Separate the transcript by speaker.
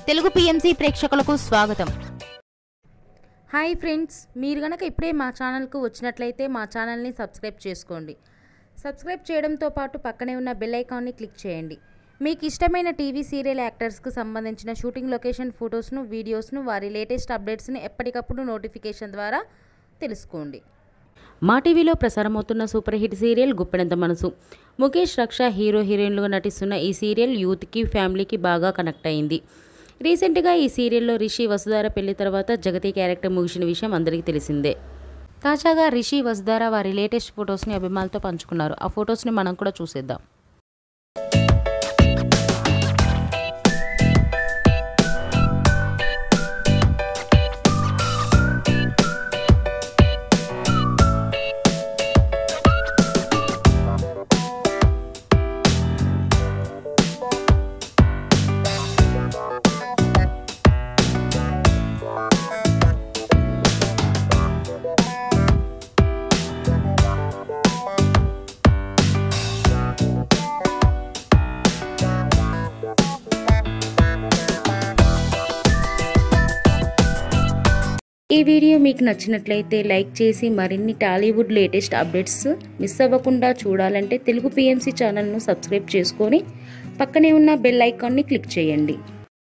Speaker 1: Telugu PMC ప్రేక్షకులకు స్వాగతం
Speaker 2: hi friends మీరు గనక ఇప్పుడే మా ఛానల్కు వచ్చినట్లయితే మా ఛానల్ని సబ్స్క్రైబ్ చేసుకోండి సబ్స్క్రైబ్ చేయడంతో పాటు పక్కనే ఉన్న బెల్ ఐకాన్ని క్లిక్ చేయండి మీకు ఇష్టమైన టీవీ సీరియల్ యాక్టర్స్కు సంబంధించిన షూటింగ్ లొకేషన్ ఫొటోస్ను వీడియోస్ను వారి లేటెస్ట్ అప్డేట్స్ని ఎప్పటికప్పుడు నోటిఫికేషన్ ద్వారా తెలుసుకోండి మా టీవీలో ప్రసారమవుతున్న super hit serial Guppedantha Manasu Mukesh రక్ష హీరో హీరోయిన్లుగా నటిస్తున్న ఈ సీరియల్ యూత్కి ఫ్యామిలీకి బాగా కనెక్ట్ అయింది రీసెంట్గా ఈ సీరియల్లో రిషి వసుధార పెళ్లి తర్వాత జగతి క్యారెక్టర్ ముగిసిన విషయం అందరికీ తెలిసిందే తాజాగా రిషి వసుధార వారి లేటెస్ట్ ఫొటోస్ని అభిమానులతో పంచుకున్నారు ఆ ఫొటోస్ని మనం కూడా చూసేద్దాం ఈ వీడియో మీకు నచ్చినట్లయితే లైక్ చేసి మరిన్ని టాలీవుడ్ లేటెస్ట్ అప్డేట్స్ మిస్ అవ్వకుండా చూడాలంటే తెలుగు పిఎంసి ఛానల్ను సబ్స్క్రైబ్ చేసుకొని పక్కనే ఉన్న బెల్ ఐకాన్ని క్లిక్ చేయండి